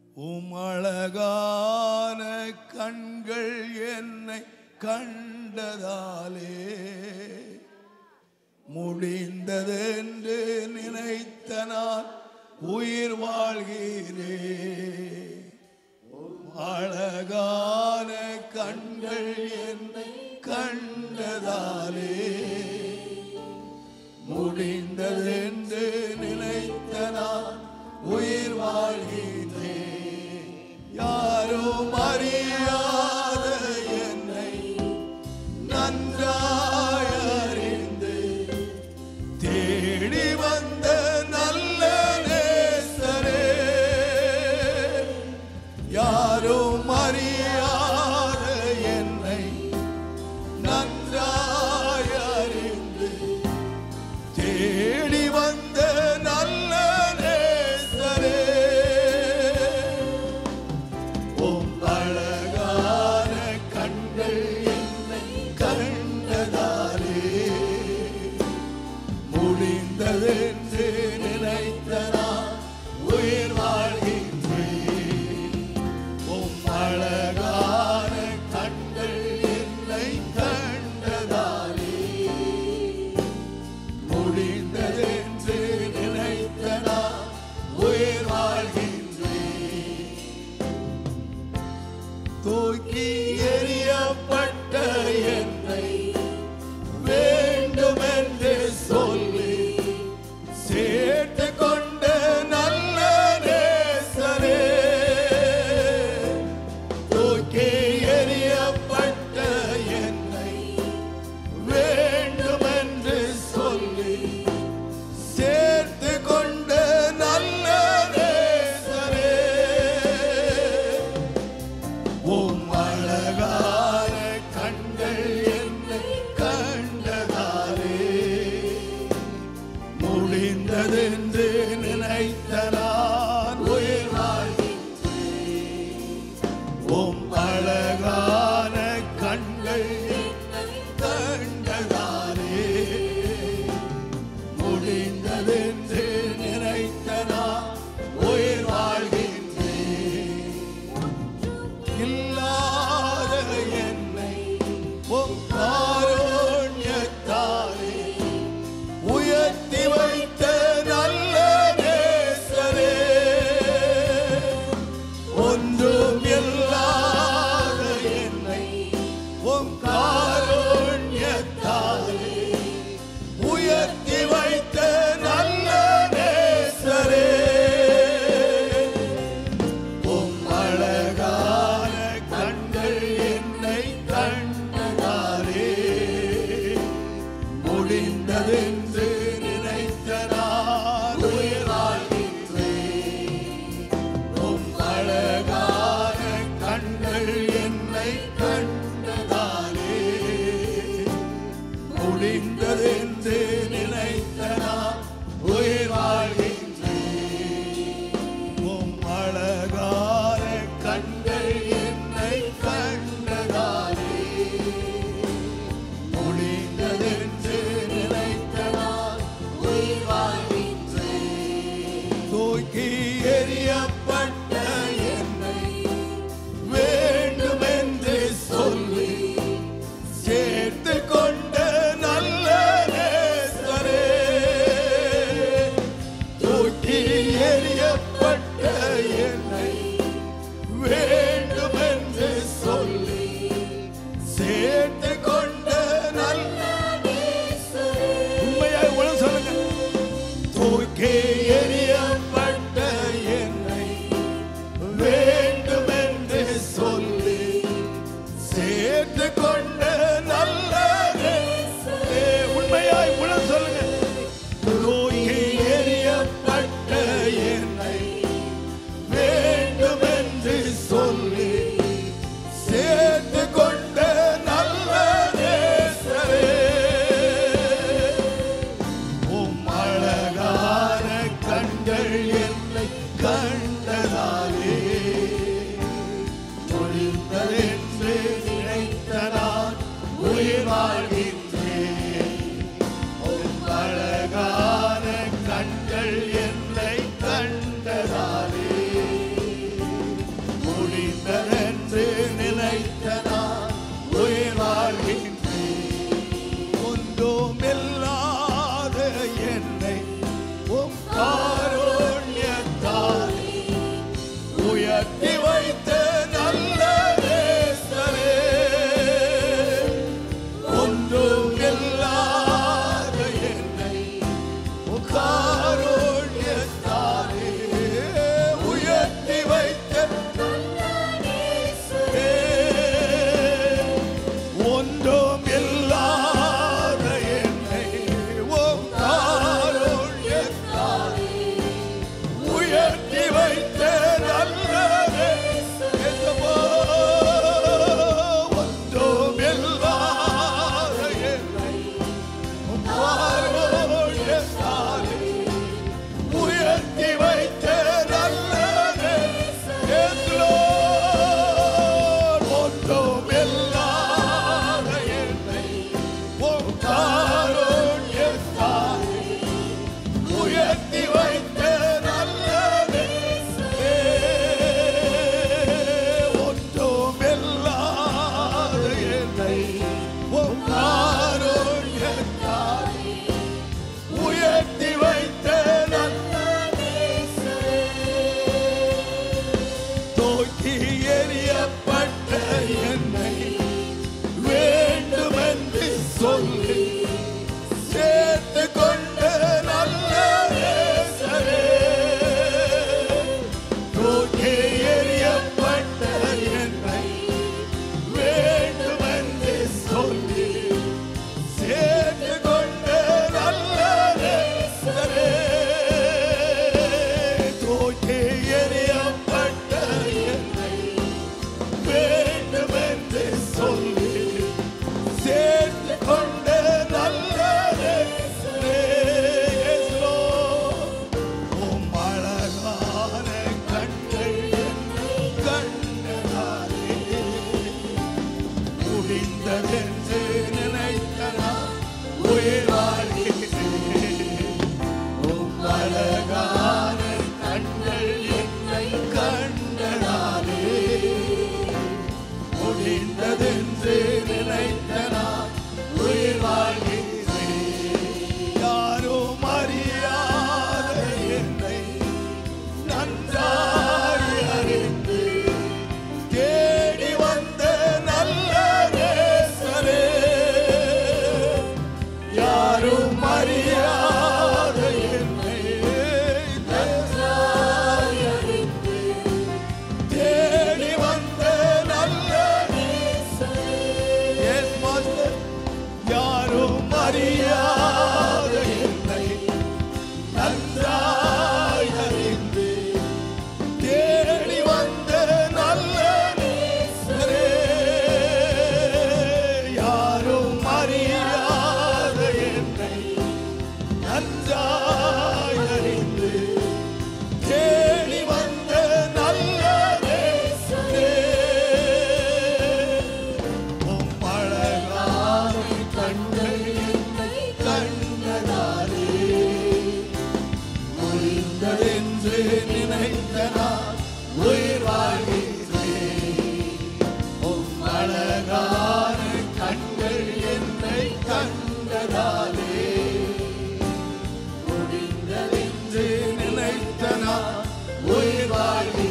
உம் அழகான கண்கள் என்னை கண்டதாலே முடிந்ததென்று நினைத்த நான் உயிர் வாழ்கிறேன் உம் அழகான கண்கள் என்னை கண்டதாலே முடிந்ததென்று நினைத்த நான் உயிர் வாழ்கின்றேன் யாரும் அறியாத என்னை நன்றாய் அறிந்து தேடி வந்த நல்ல நேசரே யாரும் அறியாத என்னை நன்றாய் அறிந்து தேடி வந்த நல்ல நேசரே உம் அழகான கண்கள் என்னை கண்டதாலே முடிந்ததென்று நினைத்த நான் உயிர் வாழ்கின்றேன் உம் அழகான கண்கள் என்னை கண்டதாலே முடிந்ததென்று நினைத்த நான் உயிர் வாழ்கின்றேன் தூக்கி எறியப்பட்ட என்னை வேண்டுமென்று சொல்லி சேர்த்து கொண்ட நல்ல நேசரே தூக்கி எறியப்பட்ட என்னை வேண்டுமென்று சொல்லி சேர்த்து கொண்ட நல்ல நேசரே உம் அழகான கண்கள் என்னை கண்டதாலே முடிந்ததென்று நினைத்த நான் உயிர் வாழ்கின்றேன் உம் அழகான கண்கள் என்னை கண்டதாலே முடிந்ததென்று நினைத்த நான் உயிர் வாழ்கின்றேன் இல்லாத என்னை உம் காருண்யத்தாலே உயர்த்தி வைத்த நல்ல நேசரே ஒன்றும் இல்லாத என்னை உம் காருண்யத்தாலே உயர்த்தி வைத்த நல்ல நேசரே உம் அழகான கண்கள் என்னை கண்டதாலே முடிந்ததென்று நினைத்த நான் உயிர் வாழ்கின்றேன் உம் அழகான கண்கள் என்னை கண்டதாலே முடிந்ததென்று நினைத்த நான் உயிர் வாழ்கின்றேன் உம் அழகான கண்கள் என்னை கண்டதாலே முடிந்ததென்று நினைத்த நான் உயிர் வாழ்கின்றேன் தூக்கி எறியப்பட்ட என்னை வேண்டுமென்று சொல்லி சேர்த்து கொண்ட நல்ல நேசரே தூக்கி எறியப்பட்ட என்னை வேண்டுமென்று சொல்லி சேர்த்து கொண்ட நல்ல உண்மையாய் உணவு சொல்லுங்க தூக்கி எறியப்பட்ட என்னை வேண்டுமென்று சொல்லி சேர்த்து கொண்ட நல்ல நேசரே. உண்மையாய் உணவு சொல்லுங்க தூக்கி எறியப்பட்ட என்னை வேண்டுமென்று சொல்லி சேர்த்து கொண்ட நல்ல நேசரே உம் அழகான கண்கள் என்னை கண்டதாலே முடிந்ததென்று நினைத்த நான் உயிர் வாழ்கின்றேன் உம் அழகான கண்கள் என்னை கண்டதாலே உயிர் வாழ்கின்றேன் உம் அழகான கண்கள் என்னை கண்டதாலே முடிந்ததென்று நினைத்த நான் உயிர் வாழ்கின்றேன்